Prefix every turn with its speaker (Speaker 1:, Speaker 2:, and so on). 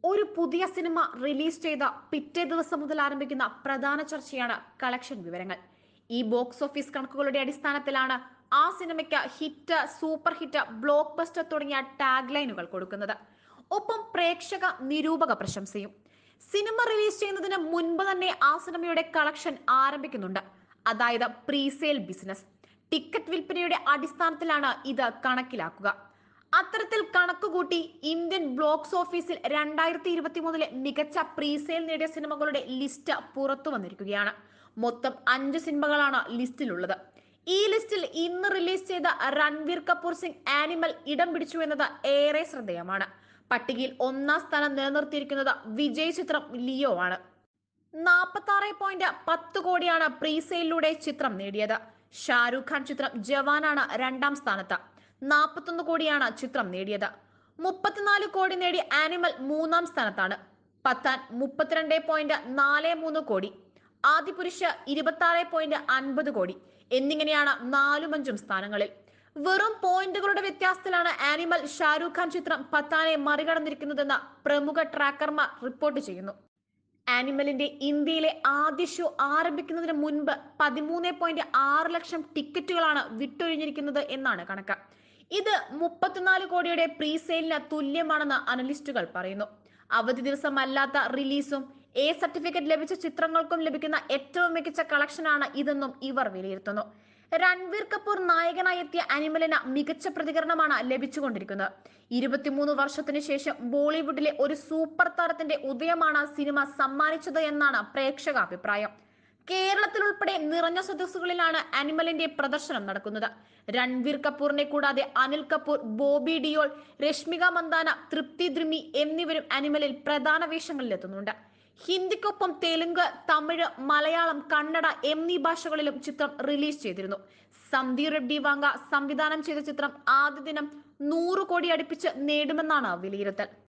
Speaker 1: ഒരു പുതിയ cinema release ചെയ്ത പിറ്റേ ദിവസം മുതൽ ആരംഭിക്കുന്ന പ്രധാന ചർച്ചയാണ് കളക്ഷൻ വിവരങ്ങൾ ഈ ബോക്സ് ഓഫീസ് കണക്കുകളുടെ അടിസ്ഥാനത്തിലാണ് ആ സിനിമയ്ക്ക് hit super hit blockbuster tag ടാഗ് ലൈനുകൾ കൊടുക്കുന്നത് ഒപ്പം പ്രേക്ഷക നിരൂപക പ്രശംസയും സിനിമ റിലീസ് ചെയ്യുന്നതിന് മുൻപ് തന്നെ ആ സിനിമയുടെ കളക്ഷൻ ആരംഭിക്കുന്നുണ്ട് അതായത് പ്രീസെയിൽ ബിസിനസ് ടിക്കറ്റ് വിൽപ്പനയുടെ അടിസ്ഥാനത്തിലാണ് ഇത് കണക്കിലാക്കുക അത്തരത്തിൽ കണക്കുകൂട്ടി ഇന്ത്യൻ ബോക്സ് ഓഫീസിൽ രണ്ടായിരത്തി ഇരുപത്തി മൂന്നിലെ മികച്ച പ്രീസെയിൽ നേടിയ സിനിമകളുടെ ലിസ്റ്റ് പുറത്തു വന്നിരിക്കുകയാണ് മൊത്തം അഞ്ച് സിനിമകളാണ് ലിസ്റ്റിലുള്ളത് ഈ ലിസ്റ്റിൽ ഇന്ന് റിലീസ് ചെയ്ത രൺവീർ കപൂർ സിംഗ് ആനിമൽ ഇടം പിടിച്ചു എന്നത് ഏറെ ശ്രദ്ധേയമാണ് പട്ടികയിൽ ഒന്നാം സ്ഥാനം നിലനിർത്തിയിരിക്കുന്നത് വിജയ് ചിത്രം ലിയോ ആണ് നാൽപ്പത്തി ആറ് പോയിന്റ് പത്ത് കോടിയാണ് പ്രീസെയിലൂടെ ചിത്രം നേടിയത് ഷാരൂഖ് ഖാൻ ചിത്രം ജവാനാണ് രണ്ടാം സ്ഥാനത്ത് നാൽപ്പത്തൊന്ന് കോടിയാണ് ചിത്രം നേടിയത് മുപ്പത്തിനാല് കോടി നേടി ആനിമൽ മൂന്നാം സ്ഥാനത്താണ് പത്താൻ മുപ്പത്തിരണ്ട് പോയിന്റ് നാല് മൂന്ന് കോടി ആദിപുരുഷ് ഇരുപത്തി ആറ് പോയിന്റ് അൻപത് കോടി എന്നിങ്ങനെയാണ് നാലും അഞ്ചും സ്ഥാനങ്ങളിൽ വെറും പോയിന്റുകളുടെ വ്യത്യാസത്തിലാണ് ആനിമൽ ഷാരൂഖ് ഖാൻ ചിത്രം പത്താനെ മറികടന്നിരിക്കുന്നതെന്ന് പ്രമുഖ ട്രാക്കർമാർ റിപ്പോർട്ട് ചെയ്യുന്നു ആനിമലിന്റെ ഇന്ത്യയിലെ ആദ്യ ഷോ ആരംഭിക്കുന്നതിന് മുൻപ് പതിമൂന്ന് പോയിന്റ് ആറ് ലക്ഷം ടിക്കറ്റുകളാണ് വിട്ടൊഴിഞ്ഞിരിക്കുന്നത് എന്നാണ് കണക്ക് ഇത് മുപ്പത്തിനാല് കോടിയുടെ പ്രീസെയിലിന് തുല്യമാണെന്ന് അനലിസ്റ്റുകൾ പറയുന്നു അവധി ദിവസമല്ലാത്ത റിലീസും എ സർട്ടിഫിക്കറ്റ് ലഭിച്ച ചിത്രങ്ങൾക്കും ലഭിക്കുന്ന ഏറ്റവും മികച്ച കളക്ഷനാണ് ഇതെന്നും ഇവർ വിലയിരുത്തുന്നു രൺവീർ കപൂർ നായകനായി എത്തിയ അനിമലിന് മികച്ച പ്രതികരണമാണ് ലഭിച്ചുകൊണ്ടിരിക്കുന്നത് ഇരുപത്തിമൂന്ന് വർഷത്തിനു ശേഷം ബോളിവുഡിലെ ഒരു സൂപ്പർ താരത്തിന്റെ ഉദയമാണ് സിനിമ സമ്മാനിച്ചത് എന്നാണ് പ്രേക്ഷക അഭിപ്രായം കേരളത്തിൽ ഉൾപ്പെടെ നിറഞ്ഞ സദസ്സുകളിലാണ് അനിമലിന്റെ പ്രദർശനം നടക്കുന്നത് രൺവീർ കപൂറിനെ കൂടാതെ അനിൽ കപൂർ ബോബി ഡിയോൾ രശ്മിക മന്ദാന തൃപ്തി ദ്രിമി എന്നിവരും അനിമലിൽ പ്രധാന വേഷങ്ങളിൽ എത്തുന്നുണ്ട് ഹിന്ദിക്കൊപ്പം തെലുങ്ക് തമിഴ് മലയാളം കന്നഡ എന്നീ ഭാഷകളിലും ചിത്രം റിലീസ് ചെയ്തിരുന്നു സന്ദീപ് റെഡ്ഡി വാങ്ക സംവിധാനം ചെയ്ത ചിത്രം ആദ്യ ദിനം നൂറ് കോടി അടുപ്പിച്ച് നേടുമെന്നാണ് വിലയിരുത്തൽ